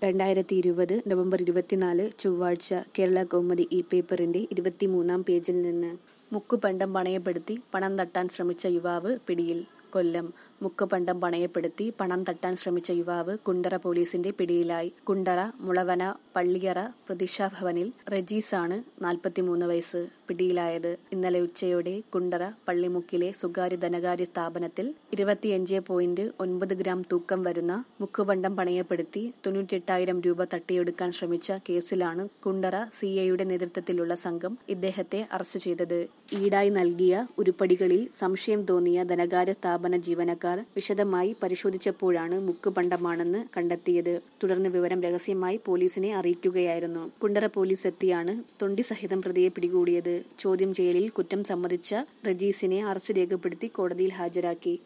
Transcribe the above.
രണ്ടായിരത്തി ഇരുപത് നവംബർ ഇരുപത്തിനാല് ചൊവ്വാഴ്ച കേരള കൗമുദി ഈ പേപ്പറിന്റെ ഇരുപത്തിമൂന്നാം പേജിൽ നിന്ന് മുക്കുപണ്ടം പണയപ്പെടുത്തി പണം തട്ടാൻ ശ്രമിച്ച യുവാവ് പിടിയിൽ കൊല്ലം മുക്കുപണ്ടം പണയപ്പെടുത്തി പണം തട്ടാൻ ശ്രമിച്ച യുവാവ് കുണ്ടറ പോലീസിന്റെ പിടിയിലായി കുണ്ടറ മുളവന പള്ളിയറ പ്രതീക്ഷാഭവനിൽ റജീസാണ് നാൽപ്പത്തിമൂന്ന് വയസ്സ് പിടിയിലായത് ഇന്നലെ ഉച്ചയോടെ കുണ്ടറ പള്ളിമുക്കിലെ സ്വകാര്യ ധനകാര്യ സ്ഥാപനത്തിൽ ഇരുപത്തിയഞ്ച് പോയിന്റ് ഒൻപത് ഗ്രാം തൂക്കം വരുന്ന മുക്കുപണ്ടം പണയപ്പെടുത്തി തൊണ്ണൂറ്റെട്ടായിരം രൂപ തട്ടിയെടുക്കാൻ ശ്രമിച്ച കേസിലാണ് കുണ്ടറ സി ഐയുടെ നേതൃത്വത്തിലുള്ള സംഘം ഇദ്ദേഹത്തെ അറസ്റ്റ് ചെയ്തത് ഈടായി നൽകിയ ഉരുപ്പടികളിൽ സംശയം തോന്നിയ ധനകാര്യ സ്ഥാപന ജീവനക്കാർ വിശദമായി പരിശോധിച്ചപ്പോഴാണ് മുക്കുപണ്ടമാണെന്ന് കണ്ടെത്തിയത് തുടർന്ന് വിവരം രഹസ്യമായി പോലീസിനെ അറിയിക്കുകയായിരുന്നു കുണ്ടറ പോലീസ് എത്തിയാണ് തൊണ്ടി സഹിതം പ്രതിയെ പിടികൂടിയത് ചോദ്യം ചെയ്യലിൽ കുറ്റം സമ്മതിച്ച റജീസിനെ അറസ്റ്റ് രേഖപ്പെടുത്തി കോടതിയിൽ ഹാജരാക്കി